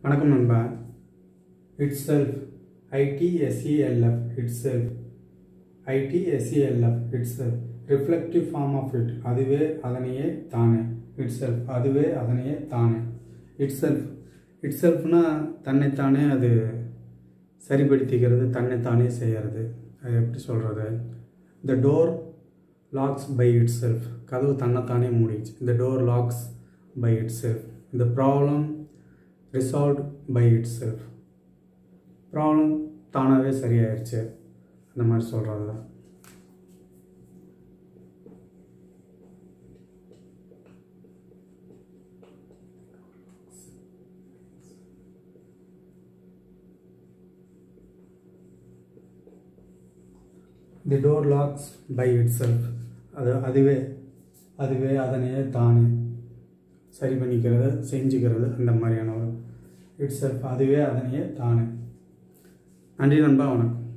வணக்கம் நண்பா itself I T S E L F itself I T S E L F itself reflective form of it அதுவே அதனையே தானே இட்ஸ் செல்ஃப் அதுவே அதனையே தானே இட்ஸ் செல்ஃப் இட்ஸ் செல்ஃப்னா தன்னைத்தானே அது சரிப்படுத்திக்கிறது தன்னைத்தானே செய்கிறது அது எப்படி சொல்கிறது the door locks by itself கதவு தன்னைத்தானே மூடிச்சு இந்த door locks by itself இந்த problem resolved by itself problem தானாகவே சரியாயிருச்சு அந்த மாதிரி சொல்கிறது தான் the door locks by itself அது அதுவே அதுவே அதனையே தானே சரி பண்ணிக்கிறது செஞ்சுக்கிறது அந்த மாதிரியான ஒரு இட் செல்ஃப் அதுவே அதனையே தானே நன்றி நண்பா வணக்கம்